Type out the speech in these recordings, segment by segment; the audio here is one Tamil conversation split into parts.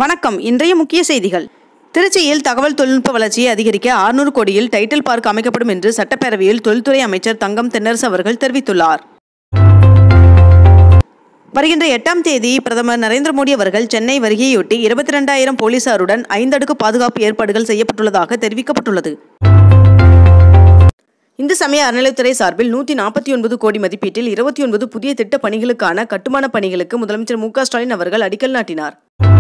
வணக்கம் இன்றைய முக்கிய செய்திகள் திருச்சியில் தகவல் தொழில்நுட்ப வளர்ச்சியை அதிகரிக்க 600 கோடியில் டைட்டில் பார்க் அமைக்கப்படும் என்று சட்டப்பேரவையில் தொழில்துறை அமைச்சர் தங்கம் தென்னரசு அவர்கள் தெரிவித்துள்ளார் வருகின்ற எட்டாம் தேதி பிரதமர் நரேந்திர மோடி அவர்கள் சென்னை வருகையொட்டி இருபத்தி ரெண்டாயிரம் போலீசாருடன் ஐந்தடுக்கு பாதுகாப்பு ஏற்பாடுகள் செய்யப்பட்டுள்ளதாக தெரிவிக்கப்பட்டுள்ளது இந்து சமய அறநிலைத்துறை சார்பில் நூற்றி நாற்பத்தி ஒன்பது கோடி மதிப்பீட்டில் இருபத்தி ஒன்பது புதிய திட்ட பணிகளுக்கான கட்டுமான பணிகளுக்கு முதலமைச்சர் மு க ஸ்டாலின் அவர்கள் அடிக்கல் நாட்டினார்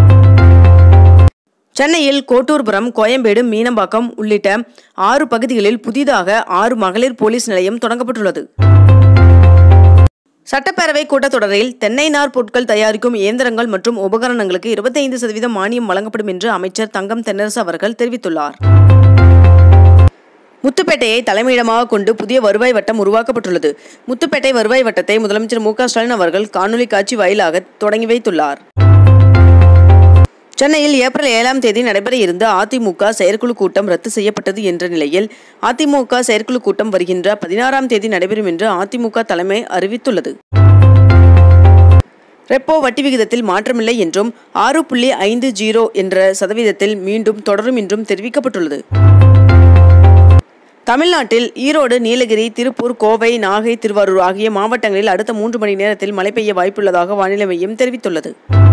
சென்னையில் கோட்டூர்புரம் கோயம்பேடு மீனம்பாக்கம் உள்ளிட்ட ஆறு பகுதிகளில் புதிதாக ஆறு மகளிர் போலீஸ் நிலையம் தொடங்கப்பட்டுள்ளது சட்டப்பேரவை கூட்டத்தொடரில் தென்னை நார் பொருட்கள் தயாரிக்கும் இயந்திரங்கள் மற்றும் உபகரணங்களுக்கு இருபத்தைந்து சதவீதம் மானியம் வழங்கப்படும் என்று அமைச்சர் தங்கம் தென்னரசு அவர்கள் தெரிவித்துள்ளார் முத்துப்பேட்டையை தலைமையிடமாக கொண்டு புதிய வருவாய் வட்டம் உருவாக்கப்பட்டுள்ளது முத்துப்பேட்டை வருவாய் வட்டத்தை முதலமைச்சர் மு க ஸ்டாலின் அவர்கள் காணொலி காட்சி வாயிலாக தொடங்கி வைத்துள்ளார் சென்னையில் ஏப்ரல் ஏழாம் தேதி நடைபெற இருந்த அதிமுக செயற்குழு கூட்டம் ரத்து செய்யப்பட்டது என்ற நிலையில் அதிமுக செயற்குழு கூட்டம் வருகின்ற பதினாறாம் தேதி நடைபெறும் என்று அதிமுக தலைமை அறிவித்துள்ளது ரெப்போ வட்டி விகிதத்தில் மாற்றமில்லை என்றும் ஆறு புள்ளி ஐந்து ஜீரோ என்ற சதவீதத்தில் மீண்டும் தொடரும் என்றும் தெரிவிக்கப்பட்டுள்ளது தமிழ்நாட்டில் ஈரோடு நீலகிரி திருப்பூர் கோவை நாகை திருவாரூர் ஆகிய மாவட்டங்களில் அடுத்த மூன்று மணி நேரத்தில் மழை பெய்ய வாய்ப்புள்ளதாக வானிலை மையம் தெரிவித்துள்ளது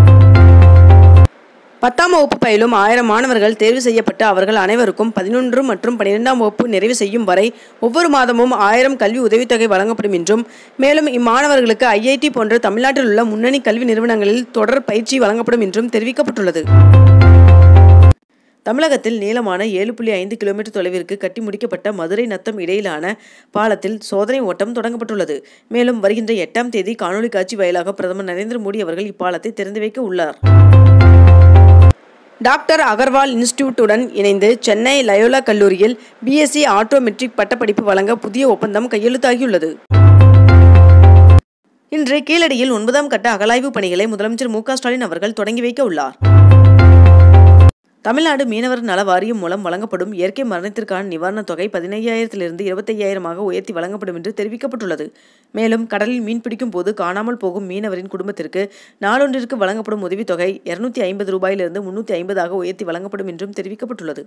பத்தாம் வகுப்பு பயிலும் ஆயிரம் மாணவர்கள் தேர்வு செய்யப்பட்டு அவர்கள் அனைவருக்கும் பதினொன்று மற்றும் பன்னிரெண்டாம் வகுப்பு நிறைவு செய்யும் வரை ஒவ்வொரு மாதமும் ஆயிரம் கல்வி உதவித்தொகை வழங்கப்படும் என்றும் மேலும் இம்மாணவர்களுக்கு ஐஐடி போன்ற தமிழ்நாட்டில் உள்ள முன்னணி கல்வி நிறுவனங்களில் தொடர் பயிற்சி வழங்கப்படும் என்றும் தெரிவிக்கப்பட்டுள்ளது தமிழகத்தில் நீளமான ஏழு புள்ளி ஐந்து கிலோமீட்டர் தொலைவிற்கு கட்டி முடிக்கப்பட்ட மதுரை நத்தம் இடையிலான பாலத்தில் சோதனை ஓட்டம் தொடங்கப்பட்டுள்ளது மேலும் வருகின்ற எட்டாம் தேதி காணொலி காட்சி வாயிலாக பிரதமர் நரேந்திர மோடி அவர்கள் இப்பாலத்தை திறந்து வைக்க உள்ளார் டாக்டர் அகர்வால் இன்ஸ்டிடியூட்டுடன் இணைந்து சென்னை லயோலா கல்லூரியில் பிஎஸ்சி ஆட்டோ மெட்ரிக் பட்டப்படிப்பு வழங்க புதிய ஒப்பந்தம் கையெழுத்தாகியுள்ளது இன்று கீழடியில் ஒன்பதாம் கட்ட அகலாய்வு பணிகளை முதலமைச்சர் மு க ஸ்டாலின் அவர்கள் தொடங்கி வைக்க உள்ளார் தமிழ்நாடு மீனவர் நல வாரியம் மூலம் வழங்கப்படும் இயற்கை மரணத்திற்கான நிவாரணத் தொகை பதினையாயிரத்திலிருந்து இருபத்தையாயிரமாக உயர்த்தி வழங்கப்படும் என்று தெரிவிக்கப்பட்டுள்ளது மேலும் கடலில் மீன்பிடிக்கும் போது காணாமல் போகும் மீனவரின் குடும்பத்திற்கு நாளொன்றிற்கு வழங்கப்படும் உதவித்தொகை இருநூத்தி ஐம்பது ரூபாயிலிருந்து முன்னூற்றி ஐம்பதாக உயர்த்தி வழங்கப்படும் என்றும் தெரிவிக்கப்பட்டுள்ளது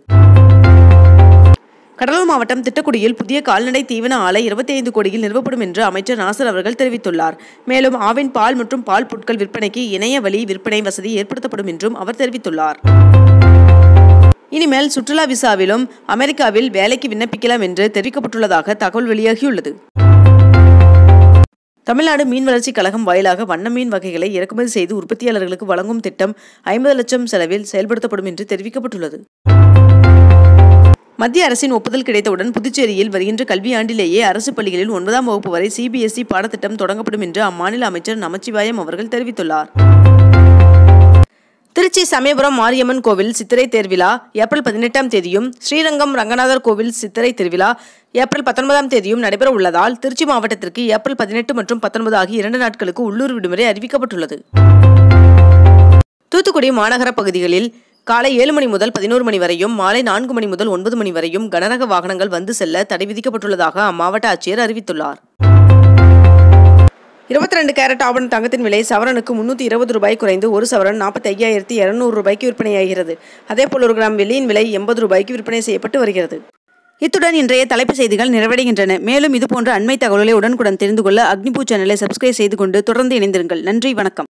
கடலூர் மாவட்டம் திட்டக்குடியில் புதிய கால்நடை தீவன ஆலை இருபத்தி ஐந்து கோடியில் நிறுவப்படும் என்று அமைச்சர் நாசர் அவர்கள் தெரிவித்துள்ளார் மேலும் ஆவின் பால் மற்றும் பால் பொருட்கள் விற்பனைக்கு இணைய வழி விற்பனை வசதி ஏற்படுத்தப்படும் என்றும் அவர் தெரிவித்துள்ளார் இனிமேல் சுற்றுலா விசாவிலும் அமெரிக்காவில் வேலைக்கு விண்ணப்பிக்கலாம் என்று தெரிவிக்கப்பட்டுள்ளதாக தகவல் வெளியாகியுள்ளது தமிழ்நாடு மீன் வளர்ச்சிக் கழகம் வாயிலாக வண்ண மீன் வகைகளை இறக்குமதி செய்து உற்பத்தியாளர்களுக்கு வழங்கும் திட்டம் ஐம்பது லட்சம் செலவில் செயல்படுத்தப்படும் என்று தெரிவிக்கப்பட்டுள்ளது மத்திய அரசின் ஒப்புதல் கிடைத்தவுடன் புதுச்சேரியில் வருகின்ற கல்வியாண்டிலேயே அரசு பள்ளிகளில் ஒன்பதாம் வகுப்பு வரை சிபிஎஸ்இ பாடத்திட்டம் தொடங்கப்படும் என்று அம்மாநில அமைச்சர் நமச்சிவாயம் அவர்கள் தெரிவித்துள்ளார் திருச்சி சமயபுரம் மாரியம்மன் கோவில் சித்திரை தேர்விழா ஏப்ரல் பதினெட்டாம் தேதியும் ஸ்ரீரங்கம் ரங்கநாதர் கோவில் சித்திரை திருவிழா ஏப்ரல் பத்தொன்பதாம் தேதியும் நடைபெற உள்ளதால் திருச்சி மாவட்டத்திற்கு ஏப்ரல் பதினெட்டு மற்றும் பத்தொன்பது ஆகிய இரண்டு நாட்களுக்கு உள்ளூர் விடுமுறை அறிவிக்கப்பட்டுள்ளது தூத்துக்குடி மாநகர பகுதிகளில் காலை ஏழு மணி முதல் பதினோரு மணி வரையும் மாலை நான்கு மணி முதல் ஒன்பது மணி வரையும் கனரக வாகனங்கள் வந்து செல்ல தடை விதிக்கப்பட்டுள்ளதாக அம்மாவட்ட ஆட்சியர் அறிவித்துள்ளார் இருபத்தி ரெண்டு கேரட் ஆபண தங்கத்தின் விலை சவரனுக்கு முன்னூற்றி இருபது ரூபாய் குறைந்து ஒரு சவரன் நாற்பத்தி ஐயாயிரத்தி இரநூறு ரூபாய்க்கு விற்பனையாகிறது அதேபோல் ஒரு கிராம் வெள்ளியின் விலை எண்பது ரூபாய்க்கு விற்பனை செய்யப்பட்டு வருகிறது இத்துடன் இன்றைய தலைப்பு செய்திகள் நிறைவடைகின்றன மேலும் இதுபோன்ற அண்மை தகவல்களை உடனுக்குடன் தெரிந்து கொள்ள அக்னிபூ சேனலை சப்ஸ்கிரைப் செய்து கொண்டு தொடர்ந்து இணைந்திருங்கள் நன்றி வணக்கம்